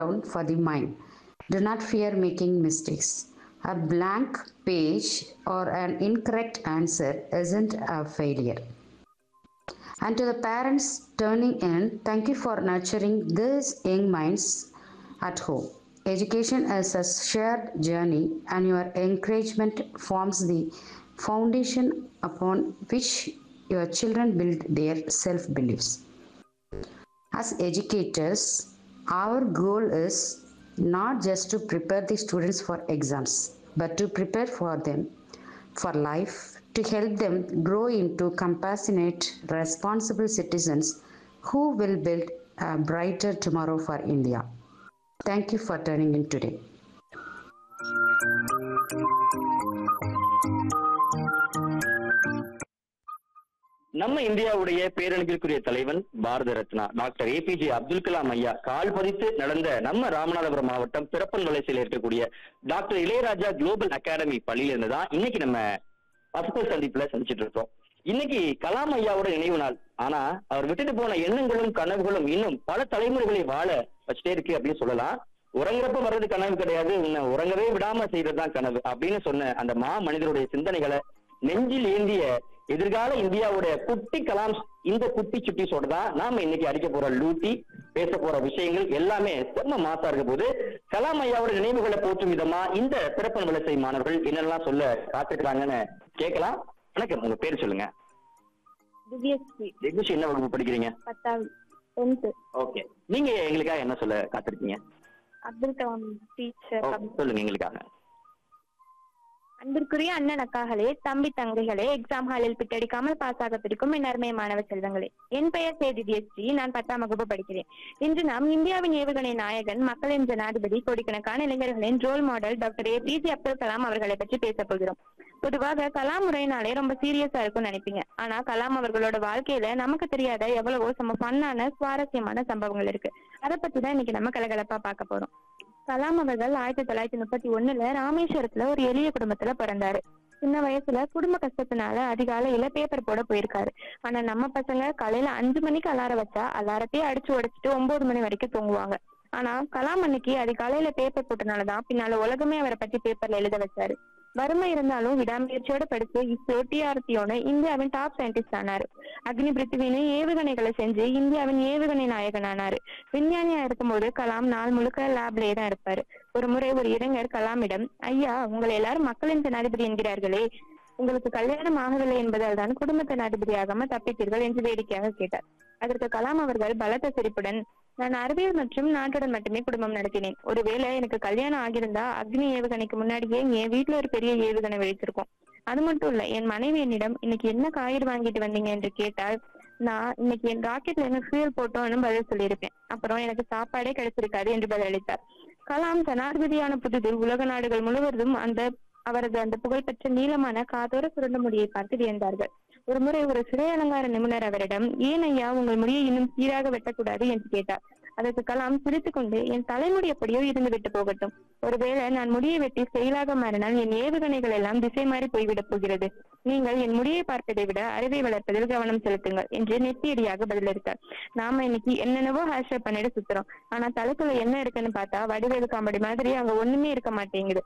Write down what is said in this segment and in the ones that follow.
down for the mind. Do not fear making mistakes. A blank page or an incorrect answer isn't a failure. And to the parents turning in, thank you for nurturing these young minds at home. Education is a shared journey, and your encouragement forms the foundation upon which your children build their self beliefs. As educators, our goal is not just to prepare the students for exams, but to prepare for them for life, to help them grow into compassionate, responsible citizens who will build a brighter tomorrow for India. Thank you for tuning in today. நம்ம இந்தியாவுடைய பேரணிகளுக்குரிய தலைவன் Bharat Ratna doctor APJ Abdul Kalam ஐயா கால் பதித்து நடந்த நம்ம ராமநாதபுரம் மாவட்டம் பிறப்பன் வலசையில் இருக்கக்கூடிய டாக்டர் இளையராஜா குளோபல் அகாடமி பள்ளியில இருந்து தான் இன்னைக்கு நம்ம பசுக்கள் சந்திப்புல சந்திச்சிட்டு இருக்கோம் இன்னைக்கு கலாம் ஐயாவோட நினைவு நாள் ஆனா அவர் விட்டுட்டு போன எண்ணங்களும் கனவுகளும் இன்னும் பல தலைமுறைகளை வாழ வச்சுட்டே இருக்கு அப்படின்னு சொல்லலாம் உறங்குறப்ப வர்றது கனவு கிடையாது உன்னை உறங்கவே விடாம செய்யறதுதான் கனவு அப்படின்னு சொன்ன அந்த மா மனிதருடைய சிந்தனைகளை நெஞ்சில் ஏந்திய எதிர்கால இந்தியாவுடைய குட்டி கலாம் இந்த குட்டி சுட்டிஸோட தான் நாம இன்னைக்கு அடிக்க போற லூட்டி பேச போற விஷயங்கள் எல்லாமே செம்ம மாசா இருக்க போது கலாம் ஐயாவோட நினைவுகளை போற்றும் விதமா இந்த பிறப்பன் விளசை மாணவர்கள் என்னெல்லாம் சொல்ல காத்துக்கிறாங்கன்னு கேட்கலாம் வணக்கம் உங்க பேர் சொல்லுங்க திவ்யஸ்ரீ திக்விஷ் என்ன வகுப்பு படிக்கிறீங்க பத்தாவது டென்த்து ஓகே நீங்க எங்களுக்காக என்ன சொல்ல காத்திருக்கீங்க அப்துல் கலாம் டீச்சர் ஓ, சொல்லுங்க எங்களுக்காக அன்பிற்குரிய அண்ணன் அக்காகளே தம்பி தங்கைகளே எக்ஸாம் ஹாலில் பிட்டடிக்காமல் பாஸ் ஆக பிடிக்கும் என் அருமை மாணவ செல்வங்களே என் பெயர் சே திவ்யஸ்ரீ நான் பத்தாம் வகுப்பு படிக்கிறேன் இன்று நாம் இந்தியாவின் ஏவுகணை நாயகன் மக்களின் ஜனாதிபதி கோடிக்கணக்கான இளைஞர்களின் role model doctor A P J Abdul Kalam அவர்களை பற்றி பேச போகிறோம் பொதுவாக கலாம் உரையினாலே ரொம்ப சீரியஸா இருக்கும்னு நினைப்பீங்க ஆனா கலாம் அவர்களோட வாழ்க்கையில நமக்கு தெரியாத எவ்வளவோ செம்ம ஃபன்னான சுவாரஸ்யமான சம்பவங்கள் இருக்கு அதை பத்தி தான் இன்னைக்கு நம்ம கலகலப்பா பார்க்க போறோம் கலாம் அவர்கள் ஆயிரத்தி தொள்ளாயிரத்தி முப்பத்தி ஒண்ணுல ராமேஸ்வரத்துல ஒரு எளிய குடும்பத்துல பிறந்தாரு சின்ன வயசுல குடும்ப கஷ்டத்தினால அதிகாலையில பேப்பர் போட போயிருக்காரு ஆனா நம்ம பசங்க காலையில அஞ்சு மணிக்கு அலாரம் வச்சா அலாரத்தையே அடிச்சு உடைச்சிட்டு ஒன்பது மணி வரைக்கும் தூங்குவாங்க ஆனா கலாம் அன்னைக்கு அதிகாலையில பேப்பர் போட்டனாலதான் பின்னால உலகமே அவரை பத்தி பேப்பர்ல எழுத வச்சாரு வறுமை இருந்தாலும் விடாமுயற்சியோட படிச்சு இஸ்ரோ டிஆர்டியோட இந்தியாவின் டாப் சயின்டிஸ்ட் ஆனாரு அக்னி பிருத்திவின்னு ஏவுகணைகளை செஞ்சு இந்தியாவின் ஏவுகணை நாயகன் ஆனாரு விஞ்ஞானியா இருக்கும்போது கலாம் நாள் முழுக்க லேப்லயே தான் இருப்பாரு ஒரு முறை ஒரு இளைஞர் கலாமிடம் ஐயா உங்களை எல்லாரும் மக்களின் ஜனாதிபதி என்கிறார்களே உங்களுக்கு கல்யாணம் ஆகவில்லை என்பதால் தான் குடும்ப ஜனாதிபதி ஆகாம தப்பித்தீர்கள் என்று வேடிக்கையாக கேட்டார் அதற்கு கலாம் அவர்கள் பலத்த சிரிப்புடன் நான் அறிவியல் மற்றும் நாட்டுடன் மட்டுமே குடும்பம் நடத்தினேன் ஒருவேளை எனக்கு கல்யாணம் ஆகியிருந்தா அக்னி ஏவுகணைக்கு முன்னாடியே என் வீட்டுல ஒரு பெரிய ஏவுகணை வெடித்திருக்கும் அது மட்டும் இல்ல என் மனைவி என்னிடம் இன்னைக்கு என்ன காய்கறி வாங்கிட்டு வந்தீங்க என்று கேட்டால் நான் இன்னைக்கு என் ராக்கெட்ல என்ன ஃபியூல் போட்டோம்னு பதில் சொல்லியிருப்பேன் அப்புறம் எனக்கு சாப்பாடே கிடைச்சிருக்காது என்று பதிலளித்தார் கலாம் ஜனாதிபதியான புதுதில் உலக நாடுகள் முழுவதும் அந்த அவரது அந்த புகழ்பெற்ற நீளமான காதோர சுருண்ட முடியை பார்த்து வியந்தார்கள் ஒரு முறை ஒரு சிறை அலங்கார நிபுணர் அவரிடம் ஏன் ஐயா உங்கள் முடியை இன்னும் சீராக வெட்டக்கூடாது என்று கேட்டார் அதற்கு கலாம் சிரித்துக் கொண்டு என் தலைமுடி எப்படியோ இருந்து விட்டு போகட்டும் ஒருவேளை நான் முடியை வெட்டி செயலாக மாறினால் என் ஏவுகணைகள் எல்லாம் திசை மாறி போய்விடப் போகிறது நீங்கள் என் முடியை பார்ப்பதை விட அறிவை வளர்ப்பதில் கவனம் செலுத்துங்கள் என்று நெத்தியடியாக பதிலளித்தார் நாம இன்னைக்கு என்னென்னவோ ஹேஷ்டேக் பண்ணிட்டு சுத்துறோம் ஆனா தலைக்குள்ள என்ன இருக்குன்னு பார்த்தா வடிவேலு காமெடி மாதிரி அங்க ஒண்ணுமே இருக்க மாட்டேங்குது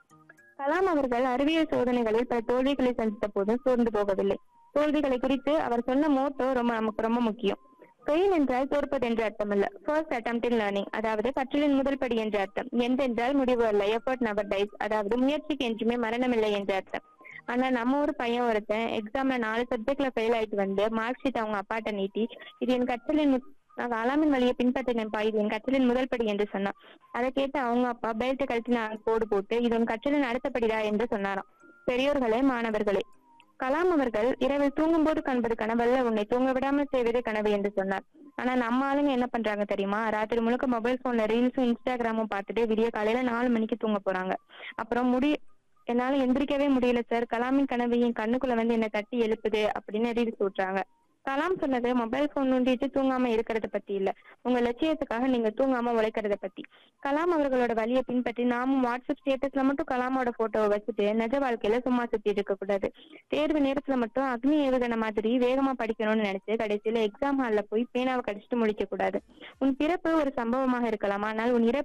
கலாம் அவர்கள் அறிவியல் சோதனைகளில் பல தோல்விகளை சந்தித்த போது சோர்ந்து போகவில்லை தோல்விகளை குறித்து அவர் சொன்ன மோட்டோ ரொம்ப நமக்கு ரொம்ப முக்கியம் ஃபெயில் என்றால் தோற்பது என்று அர்த்தம் இல்ல ஃபர்ஸ்ட் attempt in லேர்னிங் அதாவது கற்றலின் முதல் படி என்ற அர்த்தம் எந்த என்றால் முடிவு அல்ல எஃபர்ட் நவர் டைஸ் அதாவது முயற்சிக்கு என்றுமே மரணமில்லை என்ற அர்த்தம் ஆனா நம்ம ஒரு பையன் ஒருத்தன் எக்ஸாம்ல நாலு சப்ஜெக்ட்ல ஃபெயில் ஆயிட்டு வந்து மார்க் ஷீட் அவங்க அப்பாட்ட நீட்டி இது என் கற்றலின் மு- நான் கலாமின் வழியை பின்பற்றினேன்ப்பா இது என் கற்றலின் முதல் படி என்று சொன்னான் அதை கேட்டு அவங்க அப்பா பெல்ட் கழட்டி நான் கோடு போட்டு இது உன் கற்றலின் அடுத்த படிடா என்று சொன்னாராம் பெரியோர்களே மாணவர்களே கலாம் அவர்கள் இரவில் தூங்கும்போது காண்பது கனவல்ல உன்னை தூங்க விடாமல் செய்வதே கனவு என்று சொன்னார் ஆனா நம்ம ஆளுங்க என்ன பண்றாங்க தெரியுமா ராத்திரி முழுக்க மொபைல் போன்ல ரீல்ஸும் இன்ஸ்டாகிராமும் பார்த்துட்டு விடிய காலையில நாலு மணிக்கு தூங்க போறாங்க அப்புறம் முடி என்னால எந்திரிக்கவே முடியல சார் கலாமின் கனவு என் கண்ணுக்குள்ள வந்து என்ன தட்டி எழுப்புது அப்படின்னு ரீல்ஸ் விட்டுறாங்க கலாம் சொன்னது மொபைல் போன் நோண்டிட்டு தூங்காம இருக்கிறத பத்தி இல்ல உங்க லட்சியத்துக்காக நீங்க தூங்காம உழைக்கிறத பத்தி கலாம் அவர்களோட வழியை பின்பற்றி நாமும் வாட்ஸ்அப் ஸ்டேட்டஸ்ல மட்டும் கலாமோட போட்டோவை வச்சுட்டு நிஜ வாழ்க்கையில சும்மா சுத்தி இருக்க கூடாது தேர்வு நேரத்துல மட்டும் அக்னி ஏவுகணை மாதிரி வேகமா படிக்கணும்னு நினைச்சு கடைசியில எக்ஸாம் ஹால்ல போய் பேனாவை கடிச்சிட்டு முடிக்க கூடாது உன் பிறப்பு ஒரு சம்பவமாக இருக்கலாம் ஆனால் உன் இறப்பு